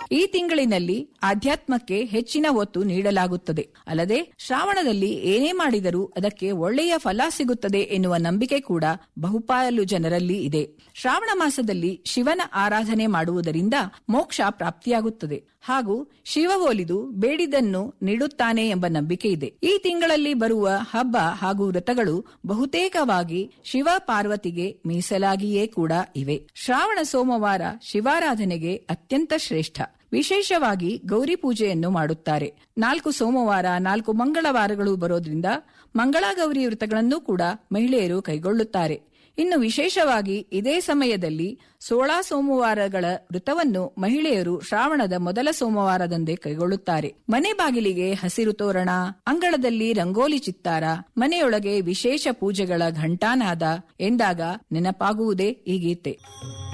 ಈ ತಿಂಗಳಿನಲ್ಲಿ ಆಧ್ಯಾತ್ಮಕ್ಕೆ ಹೆಚ್ಚಿನ ಒತ್ತು ನೀಡಲಾಗುತ್ತದೆ ಅಲ್ಲದೆ ಶ್ರಾವಣದಲ್ಲಿ ಏನೇ ಮಾಡಿದರೂ ಅದಕ್ಕೆ ಒಳ್ಳೆಯ ಫಲ ಸಿಗುತ್ತದೆ ಎನ್ನುವ ನಂಬಿಕೆ ಕೂಡ ಬಹುಪಾಲು ಜನರಲ್ಲಿ ಇದೆ ಶ್ರಾವಣ ಮಾಸದಲ್ಲಿ ಶಿವನ ಆರಾಧನೆ ಮಾಡುವುದರಿಂದ ಮೋಕ್ಷ ಪ್ರಾಪ್ತಿಯಾಗುತ್ತದೆ ಹಾಗೂ ಶಿವ ಒಲಿದು ಬೇಡಿದನ್ನು ನೀಡುತ್ತಾನೆ ಎಂಬ ನಂಬಿಕೆ ಇದೆ ಈ ತಿಂಗಳಲ್ಲಿ ಬರುವ ಹಬ್ಬ ಹಾಗೂ ವ್ರತಗಳು ಬಹುತೇಕವಾಗಿ ಶಿವ ಪಾರ್ವತಿಗೆ ಮೀಸಲಾಗಿಯೇ ಕೂಡ ಇವೆ ಶ್ರಾವಣ ಸೋಮವಾರ ಶಿವಾರಾಧನೆಗೆ ಅತ್ಯಂತ ಶ್ರೇಷ್ಠ ವಿಶೇಷವಾಗಿ ಗೌರಿ ಪೂಜೆಯನ್ನು ಮಾಡುತ್ತಾರೆ ನಾಲ್ಕು ಸೋಮವಾರ ನಾಲ್ಕು ಮಂಗಳವಾರಗಳು ಬರೋದ್ರಿಂದ ಮಂಗಳಗೌರಿ ವ್ರತಗಳನ್ನು ಕೂಡ ಮಹಿಳೆಯರು ಕೈಗೊಳ್ಳುತ್ತಾರೆ ಇನ್ನು ವಿಶೇಷವಾಗಿ ಇದೇ ಸಮಯದಲ್ಲಿ ಸೋಳ ಸೋಮವಾರಗಳ ವ್ರತವನ್ನು ಮಹಿಳೆಯರು ಶ್ರಾವಣದ ಮೊದಲ ಸೋಮವಾರದಂದೇ ಕೈಗೊಳ್ಳುತ್ತಾರೆ ಮನೆ ಬಾಗಿಲಿಗೆ ಹಸಿರು ತೋರಣ ಅಂಗಳದಲ್ಲಿ ರಂಗೋಲಿ ಚಿತ್ತಾರ ಮನೆಯೊಳಗೆ ವಿಶೇಷ ಪೂಜೆಗಳ ಘಂಟಾನಾದ ಎಂದಾಗ ನೆನಪಾಗುವುದೇ ಈ ಗೀತೆ